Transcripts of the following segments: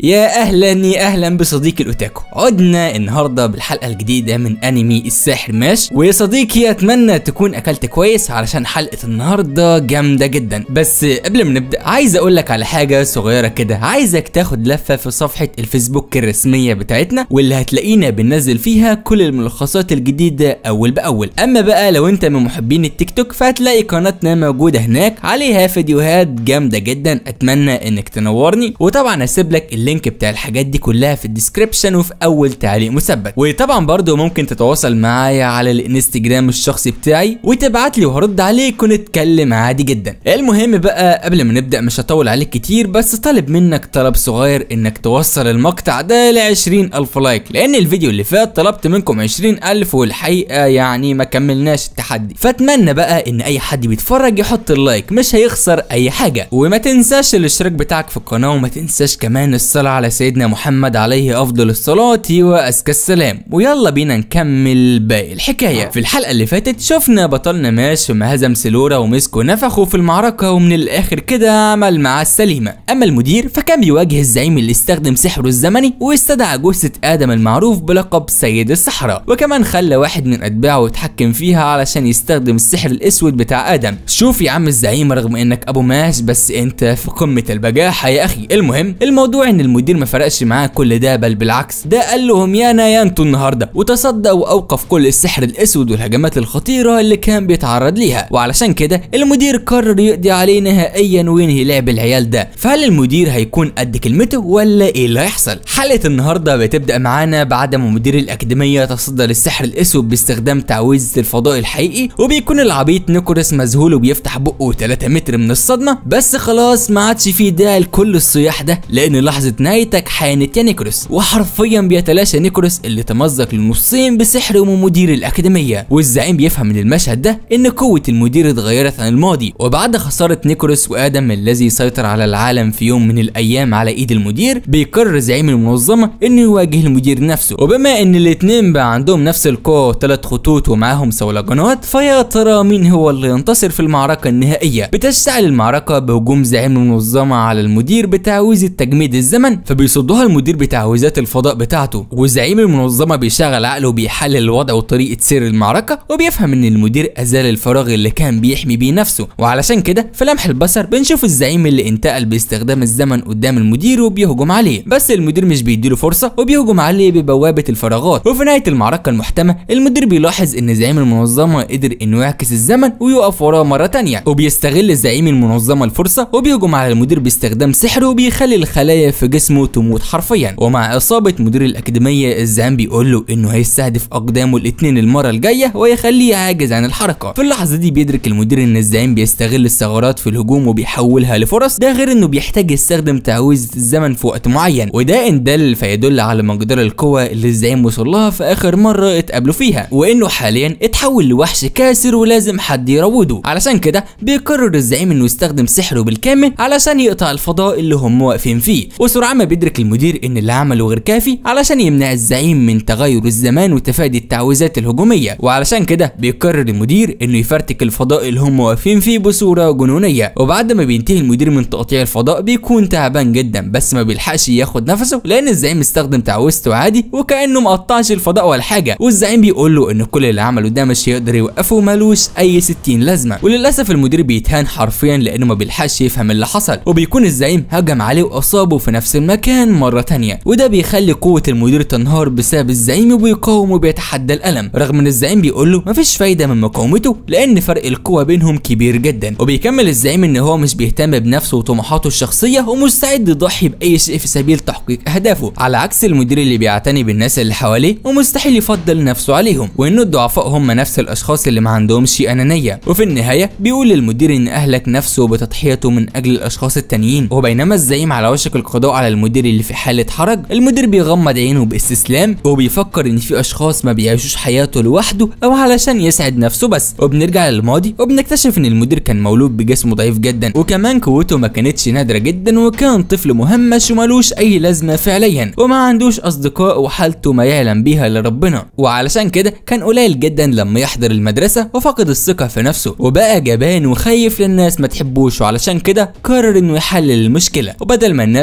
يا اهلا يا اهلا بصديقي الاوتاكو عدنا النهارده بالحلقه الجديده من انمي الساحر ماش ويا صديقي اتمنى تكون اكلت كويس علشان حلقه النهارده جامده جدا بس قبل ما نبدا عايز اقول لك على حاجه صغيره كده عايزك تاخد لفه في صفحه الفيسبوك الرسميه بتاعتنا واللي هتلاقينا بننزل فيها كل الملخصات الجديده اول باول اما بقى لو انت من محبين التيك توك فهتلاقي قناتنا موجوده هناك عليها فيديوهات جامده جدا اتمنى انك تنورني وطبعا هسيب لك اللينك بتاع الحاجات دي كلها في الديسكريبشن وفي اول تعليق مثبت وطبعا برضو ممكن تتواصل معايا على الانستجرام الشخصي بتاعي وتبعت لي وهرد عليك ونتكلم عادي جدا المهم بقى قبل ما نبدا مش هطول عليك كتير بس طالب منك طلب صغير انك توصل المقطع ده ل 20000 لايك لان الفيديو اللي فات طلبت منكم 20000 والحقيقه يعني ما كملناش التحدي فاتمنى بقى ان اي حد بيتفرج يحط اللايك مش هيخسر اي حاجه وما تنساش الاشتراك بتاعك في القناه وما تنساش كمان الصلاه على سيدنا محمد عليه افضل الصلاه وازكى السلام ويلا بينا نكمل باقي الحكايه في الحلقه اللي فاتت شفنا بطلنا ماش لما هزم سيلورا ومسكو نفخه في المعركه ومن الاخر كده عمل معاه السليمه اما المدير فكان بيواجه الزعيم اللي استخدم سحره الزمني واستدعى جثه ادم المعروف بلقب سيد الصحراء وكمان خلى واحد من اتباعه يتحكم فيها علشان يستخدم السحر الاسود بتاع ادم شوف يا عم الزعيم رغم انك ابو ماش بس انت في قمه البجاحه يا اخي المهم الموضوع ان المدير ما فرقش معاه كل ده بل بالعكس ده قال لهم يا انا يا انتوا النهارده وتصدى واوقف كل السحر الاسود والهجمات الخطيره اللي كان بيتعرض ليها وعلشان كده المدير قرر يقضي عليه نهائيا وينهي لعب العيال ده فهل المدير هيكون قد كلمته ولا ايه اللي هيحصل حلقه النهارده بتبدا معانا بعد ما مدير الاكاديميه يتصدى للسحر الاسود باستخدام تعويذه الفضاء الحقيقي وبيكون العبيط نيكولاس مذهول وبيفتح بقه 3 متر من الصدمه بس خلاص ما عادش فيه داعي لكل الصياح ده لان لحظه نهايتك حانت يا نيكولاس وحرفيا بيتلاشى نيكولاس اللي تمزق لنصين بسحر من مدير الاكاديميه والزعيم بيفهم من المشهد ده ان قوه المدير اتغيرت عن الماضي وبعد خساره نيكولاس وادم الذي سيطر على العالم في يوم من الايام على ايد المدير بيقرر زعيم المنظمه انه يواجه المدير نفسه وبما ان الاتنين بقى عندهم نفس القوه وثلاث خطوط ومعاهم صولجانات فيا ترى مين هو اللي ينتصر في المعركه النهائيه بتشتعل المعركه بهجوم زعيم المنظمه على المدير بتعويذه تجميد الزمن فبيصدها المدير بتعويذات الفضاء بتاعته وزعيم المنظمه بيشغل عقله وبيحلل الوضع وطريقه سير المعركه وبيفهم ان المدير ازال الفراغ اللي كان بيحمي بيه نفسه وعلشان كده في لمح البصر بنشوف الزعيم اللي انتقل باستخدام الزمن قدام المدير وبيهجم عليه بس المدير مش بيديله فرصه وبيهجم عليه ببوابه الفراغات وفي نهايه المعركه المحتمه المدير بيلاحظ ان زعيم المنظمه قدر انه يعكس الزمن ويقف وراه مره تانية وبيستغل زعيم المنظمه الفرصه وبيهجم على المدير باستخدام سحره وبيخلي الخلايا في جسمه تموت حرفيا ومع اصابه مدير الاكاديميه الزعيم بيقول له انه هيستهدف اقدامه الاثنين المره الجايه ويخليه عاجز عن الحركه في اللحظه دي بيدرك المدير ان الزعيم بيستغل الثغرات في الهجوم وبيحولها لفرص ده غير انه بيحتاج يستخدم تعويذه الزمن في وقت معين وده ان دل فيدل على مقدار القوه اللي الزعيم وصل لها في اخر مره اتقابلوا فيها وانه حاليا اتحول لوحش كاسر ولازم حد يروضه علشان كده بيقرر الزعيم انه يستخدم سحره بالكامل علشان يقطع الفضاء اللي هم واقفين فيه وسرعان ما بيدرك المدير ان اللي عمله غير كافي علشان يمنع الزعيم من تغير الزمان وتفادي التعويذات الهجوميه وعلشان كده بيقرر المدير انه يفرتك الفضاء اللي هم واقفين فيه بصوره جنونيه وبعد ما بينتهي المدير من تقطيع الفضاء بيكون تعبان جدا بس ما بيلحقش ياخد نفسه لان الزعيم استخدم تعويذته عادي وكانه مقطعش الفضاء ولا حاجه والزعيم بيقول له ان كل اللي عمله ده مش هيقدر يوقفه ملوش اي 60 لازمه وللاسف المدير بيتهان حرفيا لانه ما بيلحقش يفهم اللي حصل وبيكون الزعيم هجم عليه واصابه في نفس المكان مره تانية وده بيخلي قوه المدير تنهار بسبب الزعيم وبيقاوم وبيتحدى الالم رغم ان الزعيم بيقول له مفيش فايده من مقاومته لان فرق القوه بينهم كبير جدا وبيكمل الزعيم ان هو مش بيهتم بنفسه وطموحاته الشخصيه ومستعد يضحي باي شيء في سبيل تحقيق اهدافه على عكس المدير اللي بيعتني بالناس اللي حواليه ومستحيل يفضل نفسه عليهم وان الضعفاء هم نفس الاشخاص اللي ما عندهمش انانيه وفي النهايه بيقول للمدير ان اهلك نفسه بتضحيته من اجل الاشخاص التانيين وبينما الزعيم على وشك القضاء على المدير اللي في حاله حرج المدير بيغمض عينه باستسلام وبيفكر ان في اشخاص ما بيعيشوش حياته لوحده او علشان يسعد نفسه بس وبنرجع للماضي وبنكتشف ان المدير كان مولود بجسم ضعيف جدا وكمان قوته ما كانتش نادره جدا وكان طفل مهمش وملوش اي لازمه فعليا وما عندوش اصدقاء وحالته ما يعلم بيها لربنا وعلشان كده كان قليل جدا لما يحضر المدرسه وفقد الثقه في نفسه وبقى جبان وخايف للناس ما تحبوش وعلشان كده قرر انه يحلل المشكله وبدل ما الناس يرفضوه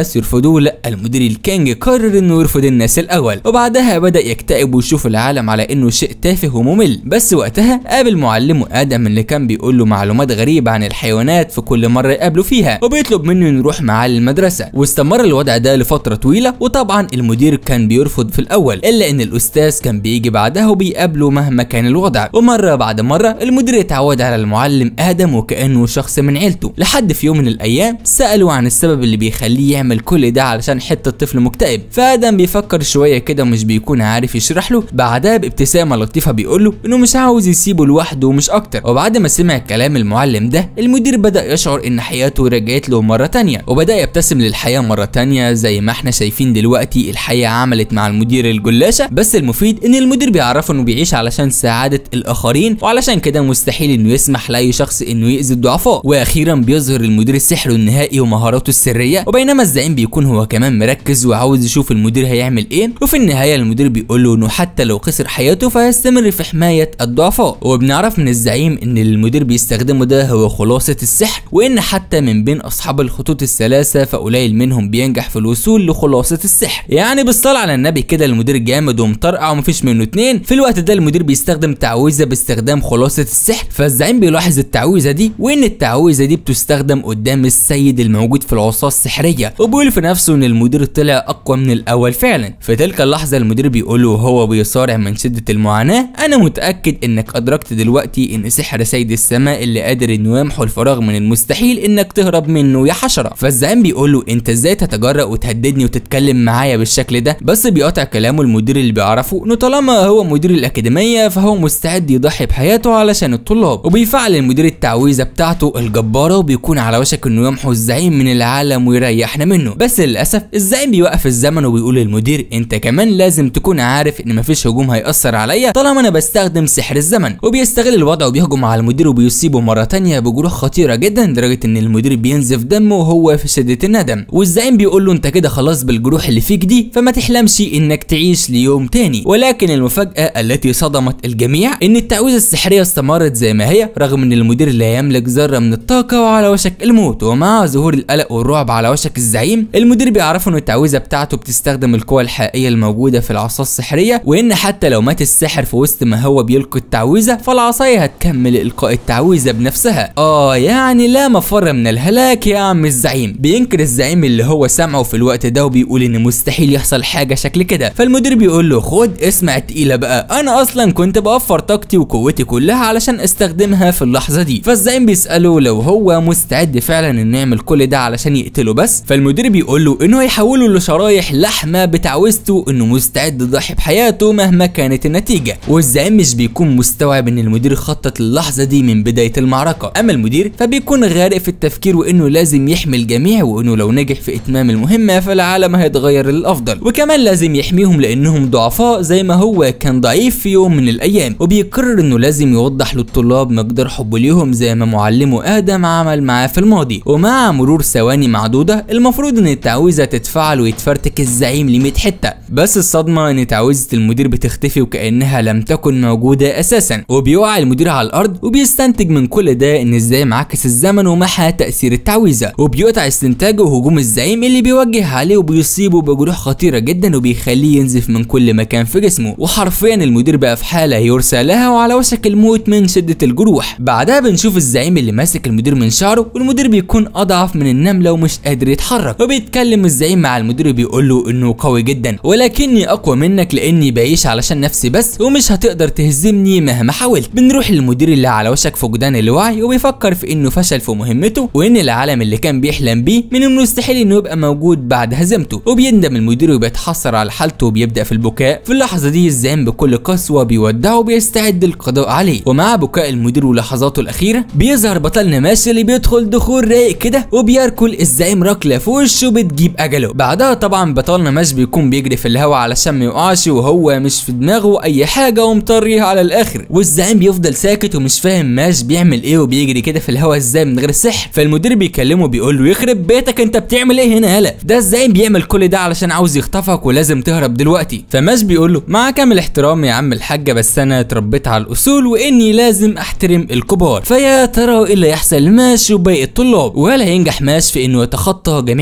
قالوا لا المدير الكينج قرر انه يرفض الناس الاول وبعدها بدا يكتئب ويشوف العالم على انه شيء تافه وممل بس وقتها قابل معلمه ادم اللي كان بيقول له معلومات غريبه عن الحيوانات في كل مره يقابله فيها وبيطلب منه انه يروح معاه للمدرسه واستمر الوضع ده لفتره طويله وطبعا المدير كان بيرفض في الاول الا ان الاستاذ كان بيجي بعدها وبيقابله مهما كان الوضع ومره بعد مره المدير اتعود على المعلم ادم وكانه شخص من عيلته لحد في يوم من الايام سالوا عن السبب اللي بيخليه يعمل كل ده علشان حته طفل مكتئب فادم بيفكر شويه كده ومش بيكون عارف يشرح له بعدها بابتسامه لطيفه بيقول له انه مش عاوز يسيبه لوحده ومش اكتر وبعد ما سمع كلام المعلم ده المدير بدا يشعر ان حياته رجعت له مره تانية وبدا يبتسم للحياه مره تانية زي ما احنا شايفين دلوقتي الحياه عملت مع المدير الجلاشه بس المفيد ان المدير بيعرفه انه بيعيش علشان سعاده الاخرين وعلشان كده مستحيل انه يسمح لاي شخص انه يأذي الضعفاء واخيرا بيظهر المدير السحر النهائي ومهاراته السريه وبينما الزعيم بيكون هو كمان مركز وعاوز يشوف المدير هيعمل ايه وفي النهايه المدير بيقول له انه حتى لو خسر حياته فهيستمر في حمايه الضعفاء وبنعرف من الزعيم ان المدير بيستخدمه ده هو خلاصه السحر وان حتى من بين اصحاب الخطوط الثلاثه فقليل منهم بينجح في الوصول لخلاصه السحر يعني بالصلاه على النبي كده المدير جامد ومطرقع ومفيش منه اتنين في الوقت ده المدير بيستخدم تعويذه باستخدام خلاصه السحر فالزعيم بيلاحظ التعويذه دي وان التعويذه دي بتستخدم قدام السيد الموجود في العصاه السحريه وبيقول في نفسه ان المدير طلع اقوى من الاول فعلا في تلك اللحظه المدير بيقول له وهو بيصارع من شده المعاناه انا متاكد انك ادركت دلوقتي ان سحر سيد السماء اللي قادر انه يمحو الفراغ من المستحيل انك تهرب منه يا حشره فالزعيم بيقول له انت ازاي تتجرأ وتهددني وتتكلم معايا بالشكل ده بس بيقاطع كلامه المدير اللي بيعرفه انه طالما هو مدير الاكاديميه فهو مستعد يضحي بحياته علشان الطلاب وبيفعل المدير التعويذه بتاعته الجباره وبيكون على وشك انه يمحو الزعيم من العالم ويريحنا منه بس للاسف الزعيم بيوقف الزمن وبيقول للمدير انت كمان لازم تكون عارف ان مفيش هجوم هيأثر عليا طالما انا بستخدم سحر الزمن وبيستغل الوضع وبيهجم على المدير وبيصيبه مره تانية بجروح خطيره جدا لدرجه ان المدير بينزف دمه وهو في شده الندم والزعيم بيقول له انت كده خلاص بالجروح اللي فيك دي فما تحلمش انك تعيش ليوم تاني ولكن المفاجاه التي صدمت الجميع ان التعويذه السحريه استمرت زي ما هي رغم ان المدير لا يملك ذره من الطاقه وعلى وشك الموت ومع ظهور القلق والرعب على وشك الزعيم المدير بيعرفه ان التعويذه بتاعته بتستخدم القوى الحقيقيه الموجوده في العصا السحريه وان حتى لو مات الساحر في وسط ما هو بيلقي التعويذه فالعصايه هتكمل القاء التعويذه بنفسها اه يعني لا مفر من الهلاك يا عم الزعيم بينكر الزعيم اللي هو سامعه في الوقت ده وبيقول ان مستحيل يحصل حاجه شكل كده فالمدير بيقول له خد اسمع التقيله بقى انا اصلا كنت بوفر طاقتي وقوتي كلها علشان استخدمها في اللحظه دي فالزعيم بيساله لو هو مستعد فعلا انه يعمل كل ده علشان يقتله بس فالمدير بيقول له انه هيحوله لشرايح لحمه بتعويذته انه مستعد يضحي بحياته مهما كانت النتيجه والزعيم مش بيكون مستوعب ان المدير خطط للحظه دي من بدايه المعركه اما المدير فبيكون غارق في التفكير وانه لازم يحمي الجميع وانه لو نجح في اتمام المهمه فالعالم هيتغير للافضل وكمان لازم يحميهم لانهم ضعفاء زي ما هو كان ضعيف في يوم من الايام وبيقرر انه لازم يوضح للطلاب مقدار حبه ليهم زي ما معلمه ادم عمل معاه في الماضي ومع مرور ثواني معدوده المفروض ان التعويذه تتفعل ويتفرتك الزعيم ل 100 حته بس الصدمه ان تعويذه المدير بتختفي وكانها لم تكن موجوده اساسا وبيقع المدير على الارض وبيستنتج من كل ده ان ازاي عكس الزمن ومحى تاثير التعويذه وبيقطع استنتاجه هجوم الزعيم اللي بيوجه عليه وبيصيبه بجروح خطيره جدا وبيخليه ينزف من كل مكان في جسمه وحرفيا المدير بقى في حاله يرثى لها وعلى وشك الموت من شده الجروح بعدها بنشوف الزعيم اللي ماسك المدير من شعره والمدير بيكون اضعف من النمله ومش قادر يتحرك وبيتكلم الزعيم مع المدير بيقول له انه قوي جدا ولكني اقوى منك لاني بعيش علشان نفسي بس ومش هتقدر تهزمني مهما حاولت بنروح للمدير اللي على وشك فقدان الوعي وبيفكر في انه فشل في مهمته وان العالم اللي كان بيحلم بيه من المستحيل انه يبقى موجود بعد هزيمته وبيندم المدير وبيتحسر على حالته وبيبدا في البكاء في اللحظه دي الزعيم بكل قسوه بيودعه وبيستعد للقضاء عليه ومع بكاء المدير ولحظاته الاخيره بيظهر بطلنا ماشي اللي بيدخل دخول رايق كده وبياكل الزعيم ركله في وشه بتجيب اجله بعدها طبعا بطلنا ماش بيكون بيجري في الهواء علشان ما يقعش وهو مش في دماغه اي حاجه ومطريها على الاخر والزعيم بيفضل ساكت ومش فاهم ماش بيعمل ايه وبيجري كده في الهواء ازاي من غير سحر فالمدير بيكلمه بيقول له يخرب بيتك انت بتعمل ايه هنا يالا ده الزعيم بيعمل كل ده علشان عاوز يخطفك ولازم تهرب دلوقتي فماش بيقول له مع كامل احترامي يا عم الحاجه بس انا اتربيت على الاصول واني لازم احترم الكبار فيا ترى ايه اللي يحصل لماش وباقي الطلاب ولا هينجح ماش في انه يتخطى جميع المشاكل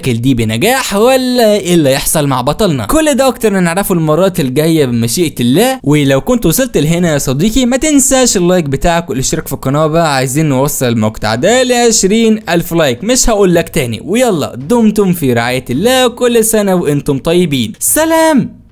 المشاكل دي بنجاح ولا ايه اللي يحصل مع بطلنا كل ده اكتر نعرفه المرات الجايه بمشيئه الله ولو كنت وصلت لهنا يا صديقي ما تنساش اللايك بتاعك والاشتراك في القناه بقى عايزين نوصل المقطع ده ل 20 الف لايك مش هقول لك تاني ويلا دمتم في رعايه الله كل سنه وانتم طيبين سلام